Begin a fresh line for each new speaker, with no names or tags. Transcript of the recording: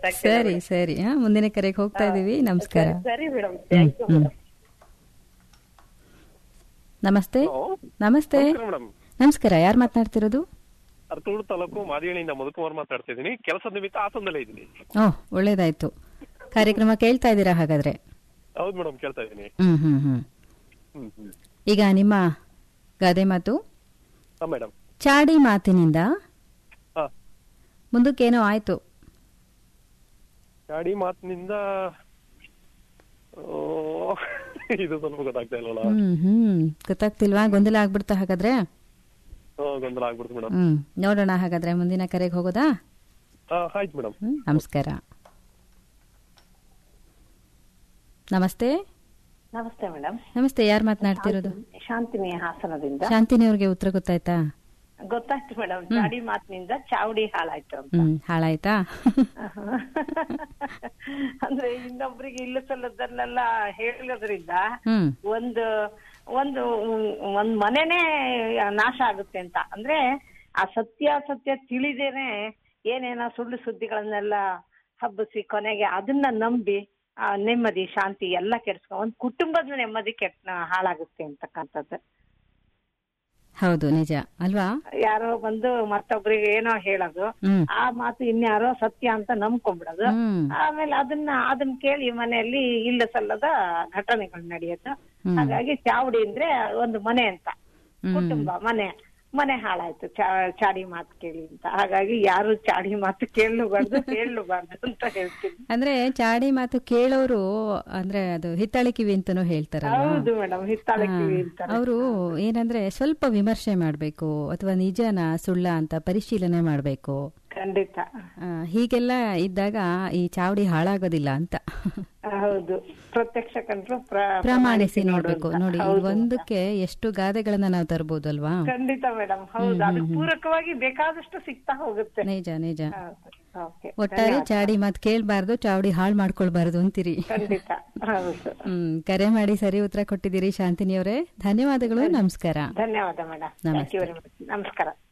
ಸರಿ ಸರಿ ಹಾ ಮುಂದಿನ ಕರೆಗೆ ಹೋಗ್ತಾ ಇದೀವಿ ನಮಸ್ಕಾರ
ಸರಿ ಮೇಡಮ್
ಹ್ಮ್ ಹ್ಮ್ ನಮಸ್ತೆ ನಮಸ್ತೆ
ಮೇಡಮ್
ನಮಸ್ಕಾರ ಯಾರು ಮಾತನಾಡ್ತಿರೋದು
ಅರ್ತೂರು ತಾಲೂಕು ಮಾದಿಗಣಿಯಿಂದ ಮಧುಕುಮಾರ್ ಮಾತಾಡ್ತಾ ಇದ್ದೀನಿ ಕೆಲಸದ ನಿಮಿತ್ತ ಹಾಸನದಲ್ಲೇ ಇದ್ದೀನಿ
ಓಹ್ ಒಳ್ಳೇದಾಯ್ತು ಕಾರ್ಯಕ್ರಮ ಕೇಳ್ತಾ ಇದ್ದೀರಾ ಹಾಗಾದ್ರೆ
ಹೌದು ಮೇಡಮ್ ಕೇಳ್ತಾ ಇದ್ದೀನಿ
ಹ್ಮ್ ಹ್ಮ್ ಹ್ಮ್
ಹ್ಮ್ ಹ್ಮ್
ಈಗ ನಿಮ್ಮ ಗಾದೆ ಮಾತು
ಹಾ ಮೇಡಮ್
ಚಾಡಿ ಮಾತಿನಿಂದ
ಹಾ
ಮುಂದಕ್ಕೇನೋ ಆಯ್ತು
ಗಾಡಿ ಮಾತಿನಿಂದ ಓ, ಇದು ಸ್ವಲ್ಪ ಗೊತ್ತಾಗ್ತಾ ಇಲ್ವಲ್ಲ
ಹ್ಮ್ ಹ್ಮ್ ಗೊತ್ತಾಗ್ತಿಲ್ವಾ ಗೊಂದಲ ಆಗ್ಬಿಡ್ತಾ ಹಾಗಾದ್ರೆ
ಹಾ, ಗೊಂದಲ ಆಗ್ಬಿಡ್ತು ಮೇಡಮ್
ಹ್ಮ್ ನೋಡೋಣ ಹಾಗಾದ್ರೆ ಮುಂದಿನ ಕರೆಗೆ ಹೋಗೋದಾ
ಹಾ ಆಯ್ತು ಮೇಡಮ್
ಹ್ಮ್ ನಮಸ್ಕಾರ
ನಮಸ್ತೆ
ನಮಸ್ತೆ ಮೇಡಮ್
ನಮಸ್ತೆ ಯಾರು ಮಾತನಾಡ್ತಿರೋದು
ಶಾಂತಿನಿ ಹಾಸನದಿಂದ
ಶಾಂತಿನಿ ಅವ್ರಿಗೆ ಉತ್ತರ ಗೊತ್ತಾಯ್ತಾ
ಗೊತ್ತಾಯ್ತು ಮೇಡಮ್ ಚಾಡಿ ಮಾತಿನಿಂದ ಚಾವಡಿ ಹಾಳಾಯ್ತು ಅಂತ
ಹ್ಮ್ ಹಾಳಾಯ್ತಾ
ಅಂದ್ರೆ ಇನ್ನೊಬ್ರಿಗೆ ಇಲ್ಲ ಸಲ್ಲದನ್ನೆಲ್ಲ ಹೇಳೋದ್ರಿಂದ
ಹ್ಮ್
ಒಂದು ಒಂದು ಒಂದ್ ಮನೆನೇ ನಾಶ ಆಗುತ್ತೆ ಅಂತ ಅಂದ್ರೆ ಆ ಸತ್ಯಾಸತ್ಯ ತಿಳಿದೇನೆ ಏನೇನೋ ಸುಳ್ಳು ಸುದ್ದಿಗಳನ್ನೆಲ್ಲ ಹಬ್ಬಿಸಿ ಕೊನೆಗೆ ಅದನ್ನ ನಂಬಿ ಆ ನೆಮ್ಮದಿ ಶಾಂತಿ ಎಲ್ಲ ಕೆಡ್ಸ್ಕೊ ಒಂದ್ ಕುಟುಂಬದ ನೆಮ್ಮದಿ ಕೆಟ್ಟ ಹಾಳಾಗುತ್ತೆ ಅಂತಕ್ಕಂಥದ್ದು
ಹೌದು ನಿಜ ಅಲ್ವಾ
ಯಾರೋ ಬಂದು ಮತ್ತೊಬ್ರಿಗೆ ಏನೋ ಹೇಳೋದು
ಹ್ಮ್
ಆ ಮಾತು ಇನ್ಯಾರೋ ಸತ್ಯ ಅಂತ ನಂಬ್ಕೊಂಡ್ಬಿಡೋದು
ಹ್ಮ್
ಆಮೇಲೆ ಅದನ್ನ ಅದನ್ನ ಕೇಳಿ ಮನೆಯಲ್ಲಿ ಇಲ್ಲ ಸಲ್ಲದ ಘಟನೆಗಳು ನಡೆಯೋದು
ಹ್ಮ್.
ಹಾಗಾಗಿ ಚಾವಡಿ ಅಂದ್ರೆ ಒಂದು ಮನೆ ಅಂತ
ಹ್ಮ್.
ಕುಟುಂಬ ಮನೆ ಮನೆ ಹಾಳಾಯ್ತು ಚಾ- ಚಾಡಿ ಮಾತು ಕೇಳಿ ಅಂತ ಹಾಗಾಗಿ ಯಾರು ಚಾಡಿ ಮಾತು ಕೇಳಲೂಬಾರ್ದು ಹೇಳಲೂಬಾರ್ದು ಅಂತ ಹೇಳ್ತೀನಿ
ಅಂದ್ರೆ ಚಾಡಿ ಮಾತು ಕೇಳೋರು ಅಂದ್ರೆ ಅದು ಹಿತ್ತಾಳೆ ಕಿವಿ ಅಂತಾನೂ ಹೇಳ್ತಾರಲ್ವಾ
ಹೌದು ಮೇಡಮ್ ಹಿತ್ತಾಳೆ ಕಿವಿ ಅಂತಾರೆ
ಅವರು ಏನಂದ್ರೆ ಸ್ವಲ್ಪ ವಿಮರ್ಶೆ ಮಾಡ್ಬೇಕು ಅಥವಾ ನಿಜನ ಸುಳ್ಳ ಅಂತ ಪರಿಶೀಲನೆ ಮಾಡ್ಬೇಕು
ಖಂಡಿತ
ಆ, ಹೀಗೆಲ್ಲ ಇದ್ದಾಗ ಈ ಚಾವಡಿ ಹಾಳಾಗೋದಿಲ್ಲ ಅಂತ
ಹೌದು ಪ್ರತ್ಯಕ್ಷ ಕಂಡ್ರು ಪ್ರ-
ಪ್ರಮಾಣಿಸಿ ನೋಡ್ಬೇಕು
ಅಂತ.
ನೋಡಿ
ಹೌದು.
ಒಂದಕ್ಕೆ ಎಷ್ಟು ಗಾದೆಗಳನ್ನ ನಾವು ತರಬಹುದು ಅಲ್ವಾ
ಖಂಡಿತ ಮೇಡಮ್ ಹೌದು ಅದಕ್ಕೆ ಪೂರಕವಾಗಿ ಬೇಕಾದಷ್ಟು ಸಿಗ್ತಾ ಹೋಗುತ್ತೆ
ನಿಜ ನಿಜ
ಹೌದು. ಓಕೆ
ಒಟ್ಟಾರೆ ಚಾಡಿ ಮಾತು ಕೇಳ್ಬಾರ್ದು ಚಾವಡಿ ಹಾಳು ಮಾಡ್ಕೊಳ್ಬಾರ್ದು ಅಂತೀರಿ
ಖಂಡಿತ ಹೌದು
ಹ್ಮ್ ಕರೆ ಮಾಡಿ ಸರಿ ಉತ್ತರ ಕೊಟ್ಟಿದ್ದೀರಿ ಶಾಂತಿನಿ ಅವರೇ ಧನ್ಯವಾದಗಳು ನಮಸ್ಕಾರ
ಧನ್ಯವಾದ madam thank you very much ನಮಸ್ಕಾರ